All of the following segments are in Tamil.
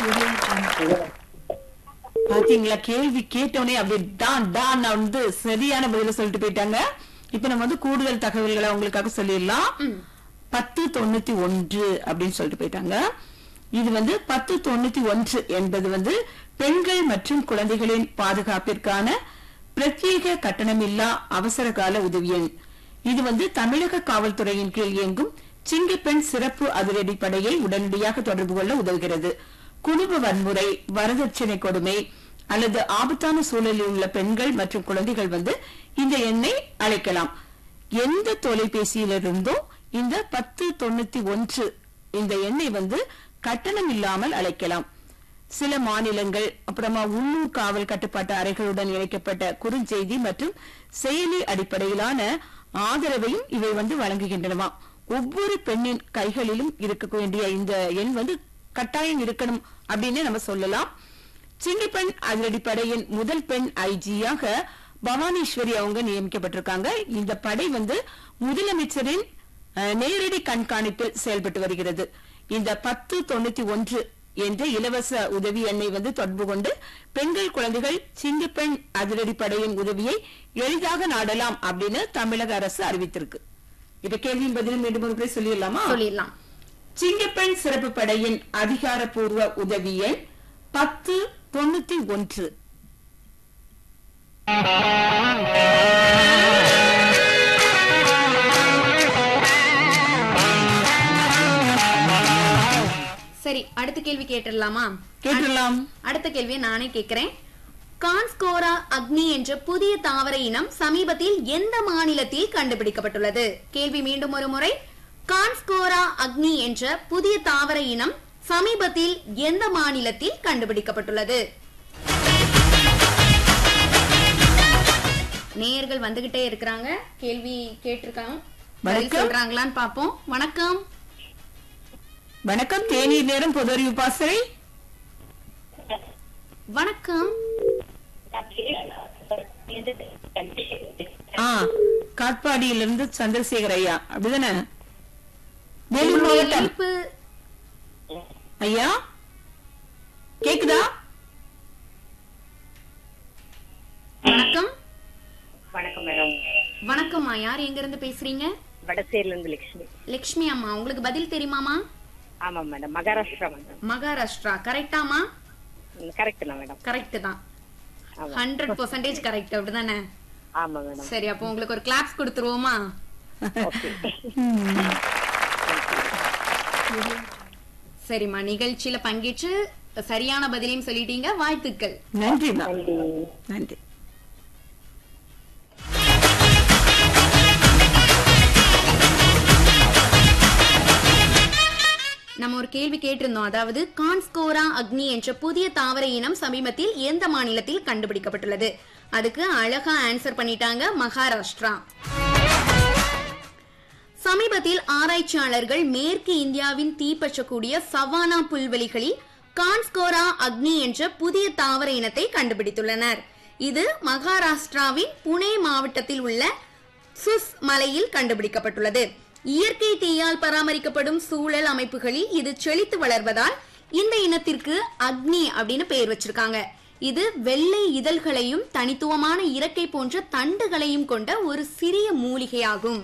பாத்தீங்களா கேள்வி கேட்டோனே அப்படி டான் டான் வந்து சரியான பதில சொல்லிட்டு போயிட்டாங்க இப்ப நம்ம வந்து கூடுதல் தகவல்களை உங்களுக்காக சொல்லிடலாம் பத்து தொண்ணூத்தி ஒன்று அப்படின்னு சொல்லிட்டு போயிட்டாங்க இது வந்து பத்து தொண்ணூத்தி ஒன்று என்பது வந்து பெண்கள் மற்றும் குழந்தைகளின் பாதுகாப்பிற்கான பிரத்யேக கட்டணமில்லா அவசர கால உதவி எண் இது வந்து தமிழக காவல்துறையின் கீழ் இயங்கும் சிங்கப்பெண் சிறப்பு அதிரடி படையை உடனடியாக தொடர்பு கொள்ள உதவுகிறது குடும்ப வன்முறை வரதட்சணை கொடுமை அல்லது ஆபத்தான சூழலில் உள்ள பெண்கள் மற்றும் குழந்தைகள் வந்து இந்த எண்ணை அழைக்கலாம் எந்த தொலைபேசியிலிருந்தோ இந்த பத்து தொண்ணூத்தி ஒன்று இந்த எண்ணை வந்து கட்டணம் இல்லாமல் அழைக்கலாம் சில மாநிலங்கள் அப்புறமா உள்ளூர் காவல் கட்டுப்பாட்டு அறைகளுடன் இணைக்கப்பட்ட குறுஞ்செய்தி மற்றும் செயலி அடிப்படையிலான ஆதரவையும் இவை வந்து வழங்குகின்றனவா ஒவ்வொரு பெண்ணின் கைகளிலும் இருக்க வேண்டிய இந்த எண் வந்து கட்டாயம் இருக்கணும் அப்படின்னு நம்ம சொல்லலாம் சிங்கப்பெண் அதிரடிப்படையின் முதல் பெண் ஐஜியாக பவானீஸ்வரி அவங்க நியமிக்கப்பட்டிருக்காங்க இந்த படை வந்து முதலமைச்சரின் அஹ், நேரடி கண்காணிப்பில் செயல்பட்டு வருகிறது இந்த பத்து தொண்ணூத்தி ஒன்று என்ற இலவச உதவி எண்ணை வந்து தொடர்பு கொண்டு பெண்கள் குழந்தைகள் சிங்கப்பெண் அதிரடிப்படையின் உதவியை எளிதாக நாடலாம் அப்படின்னு தமிழக அரசு அறிவித்திருக்கு இப்ப கேள்வியின் பதிலும் மீண்டும் ஒரு முறை சொல்லிடலாமா சொல்லிடலாம் சிங்கப்பெண் சிறப்பு படையின் அதிகாரப்பூர்வ உதவி எண் பத்து தொண்ணூத்தி ஒன்று சரி அடுத்த கேள்வி கேட்டுடலாமா கேட்டுடலாம் அடுத்த கேள்வியை நானே கேக்குறேன் கான்ஸ்கோரா அக்னி என்ற புதிய தாவர இனம் சமீபத்தில் எந்த மாநிலத்தில் கண்டுபிடிக்கப்பட்டுள்ளது கேள்வி மீண்டும் ஒரு முறை கான்ஸ்கோரா அக்னி என்ற புதிய தாவர இனம் சமீபத்தில் எந்த மாநிலத்தில் கண்டுபிடிக்கப்பட்டுள்ளது நேயர்கள் வந்துகிட்டே இருக்கிறாங்க கேள்வி கேட்டிருக்காங்க பதில் வணக்கம். சொல்றாங்களான்னு பாப்போம் வணக்கம் வணக்கம் தேநீர் நேரம் பொது அறிவு பாசறை வணக்கம் ஆ காட்பாடியிலிருந்து சந்திரசேகர் ஐயா அப்படிதானே வேலூர் உங்களுடைய மாவட்டம் இணைப்பு ஐயா கேக்குதா வணக்கம் வணக்கம் மேடம் வணக்கம்மா யார் எங்க இருந்து பேசுறீங்க வடசேரில இருந்து லட்சுமி லக்ஷ்மி அம்மா உங்களுக்கு பதில் தெரியுமாமா ஆமா மேடம் மகாராஷ்டிரா மேடம் மகாராஷ்டிரா கரெக்டாமா கரெக்ட் தான் மேடம் கரெக்ட் தான் ஆமா ஹண்ட்ரட் பர்சன்டேஜ் கரெக்ட் அப்படிதானே ஆமா மேடம் சரி அப்போ உங்களுக்கு ஒரு கிளாப்ஸ் கொடுத்துருவோமா ஓகே சரிம்மா நிகழ்ச்சியில பங்கேற்று சரியான பதிலையும் சொல்லிட்டீங்க வாழ்த்துக்கள் நன்றிமா நன்றி நன்றி நம்ம ஒரு கேள்வி கேட்டிருந்தோம் அதாவது கான்ஸ்கோரா அக்னி என்ற புதிய தாவர இனம் சமீபத்தில் எந்த மாநிலத்தில் கண்டுபிடிக்கப்பட்டுள்ளது அதுக்கு அழகா ஆன்சர் பண்ணிட்டாங்க மகாராஷ்டிரா சமீபத்தில் ஆராய்ச்சியாளர்கள் மேற்கு இந்தியாவின் தீப்பற்றக்கூடிய சவானா புல்வெளிகளில் கான்ஸ்கோரா அக்னி என்ற புதிய தாவர இனத்தை கண்டுபிடித்துள்ளனர் இது மகாராஷ்டிராவின் புனே மாவட்டத்தில் உள்ள சுஸ் மலையில் கண்டுபிடிக்கப்பட்டுள்ளது இயற்கை தீயால் பராமரிக்கப்படும் சூழல் அமைப்புகளில் இது செழித்து வளர்வதால் இந்த இனத்திற்கு அக்னி அப்படின்னு பெயர் வச்சிருக்காங்க இது வெள்ளை இதழ்களையும் தனித்துவமான இறக்கை போன்ற தண்டுகளையும் கொண்ட ஒரு சிறிய மூலிகையாகும்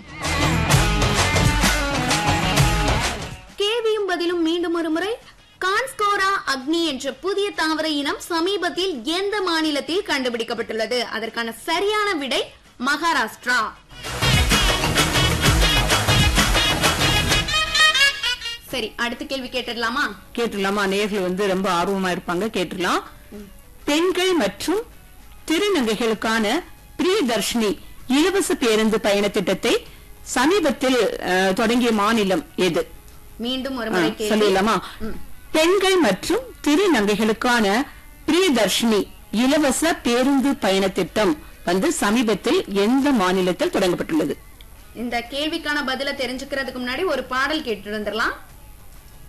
கேள்வியும் பதிலும் மீண்டும் ஒரு முறை கான்ஸ்கோரா அக்னி என்ற புதிய தாவர இனம் சமீபத்தில் எந்த மாநிலத்தில் கண்டுபிடிக்கப்பட்டுள்ளது அதற்கான சரியான விடை மகாராஷ்டிரா சரி அடுத்த கேள்வி கேட்டுடலாமா கேட்டுடலாமா நேர்கள் வந்து ரொம்ப ஆர்வமா இருப்பாங்க கேட்டுடலாம் பெண்கள் மற்றும் திருநங்கைகளுக்கான பிரியதர்ஷினி இலவச பேருந்து பயண திட்டத்தை சமீபத்தில் அஹ், தொடங்கிய மாநிலம் எது மீண்டும் ஒரு முறை ஆ, கேள்வி சொல்லிடலாமா பெண்கள் மற்றும் திருநங்கைகளுக்கான பிரியதர்ஷினி இலவச பேருந்து பயண திட்டம் வந்து சமீபத்தில் எந்த மாநிலத்தில் தொடங்கப்பட்டுள்ளது இந்த கேள்விக்கான பதில தெரிஞ்சுக்கிறதுக்கு முன்னாடி ஒரு பாடல் கேட்டு வந்துடலாம்